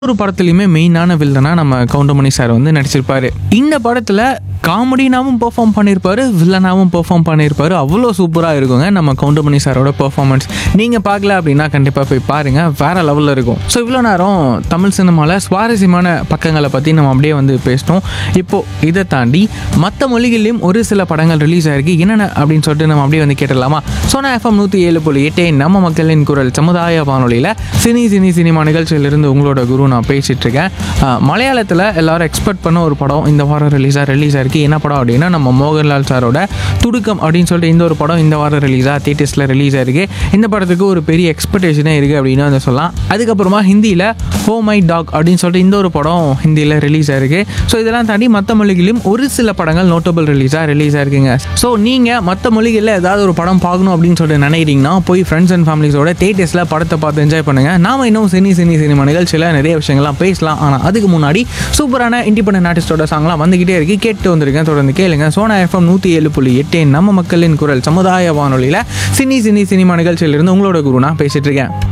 ஒரு படத்துலையுமே மெயினான வில்லனா நம்ம கவுண்டமணி சார் வந்து நடிச்சிருப்பாரு இந்த படத்தில் காமெடினாவும் பெர்ஃபார்ம் பண்ணியிருப்பாரு வில்லனாவும் பெர்ஃபார்ம் பண்ணியிருப்பாரு அவ்வளோ சூப்பராக இருக்குங்க நம்ம கவுண்டமணி சாரோட பெர்ஃபார்மன்ஸ் நீங்கள் பார்க்கல அப்படின்னா கண்டிப்பாக போய் பாருங்கள் வேற லெவலில் இருக்கும் ஸோ இவ்வளோ நேரம் தமிழ் சினிமாவில் சுவாரஸ்யமான பக்கங்களை பற்றி நம்ம அப்படியே வந்து பேசினோம் இப்போது இதை தாண்டி மற்ற மொழிகளிலும் ஒரு சில படங்கள் ரிலீஸ் ஆயிருக்கு என்னென்ன அப்படின்னு சொல்லிட்டு நம்ம அப்படியே வந்து கேட்டலாமா சோனா எஃப்எம் நூற்றி ஏழு புள்ளி எட்டே நம்ம மக்களின் குரல் சமுதாய வானொலியில் சினி சினி சினிமா நிகழ்ச்சியிலிருந்து உங்களோட குரு நான் பேசிட்டு இருக்கேன் மலையாளத்தில் எல்லாரும் எக்ஸ்பெக்ட் பண்ண ஒரு படம் இந்த வாரம் ரிலீஸாக ரிலீஸ் ஆயிருக்கு என்ன படம் அப்படின்னா நம்ம மோகன்லால் சாரோட துடுக்கம் அப்படின்னு சொல்லிட்டு இந்த ஒரு படம் இந்த வாரம் ரிலீஸாக தியேட்டர்ஸில் ரிலீஸ் ஆயிருக்கு இந்த படத்துக்கு ஒரு பெரிய எக்ஸ்பெக்டேஷனே இருக்குது அப்படின்னு வந்து சொல்லலாம் அதுக்கப்புறமா ஹிந்தியில் ஹோ மை டாக் அப்படின்னு சொல்லிட்டு இந்த ஒரு படம் ஹிந்தியில் ரிலீஸ் ஆயிருக்கு ஸோ இதெல்லாம் தாண்டி மற்ற மொழிகளிலும் ஒரு சில படங்கள் நோட்டபிள் ரிலீஸாக ரிலீஸ் ஆயிருக்குங்க ஸோ நீங்கள் மற்ற மொழிகளில் ஏதாவது ஒரு படம் பார்க்கணும் அப்படின்னு சொல்லிட்டு நினைக்கிறீங்கன்னா போய் ஃப்ரெண்ட்ஸ் அண்ட் ஃபேமிலிஸோட தேட்டர்ஸில் படத்தை பார்த்து என்ஜாய் பண்ணுங்கள் நாம இன்னும் சினி சினி சினிமா நிகழ்ச்சியில் நிறைய விஷயங்கள்லாம் பேசலாம் ஆனால் அதுக்கு முன்னாடி சூப்பரான இண்டிபெண்டன்ட் ஆர்டிஸ்டோட சாங்லாம் வந்துக்கிட்டே இருக்கு கேட்டு வந்திருக்கேன் தொடர்ந்து கேளுங்க சோனா எஃப்எம் நூற்றி ஏழு புள்ளி எட்டு நம்ம மக்களின் குரல் சமுதாய வானொலியில் சினி சினி சினிமா நிகழ்ச்சியிலிருந்து உங்களோட குரு நான் பேசிட்டு இருக்கேன்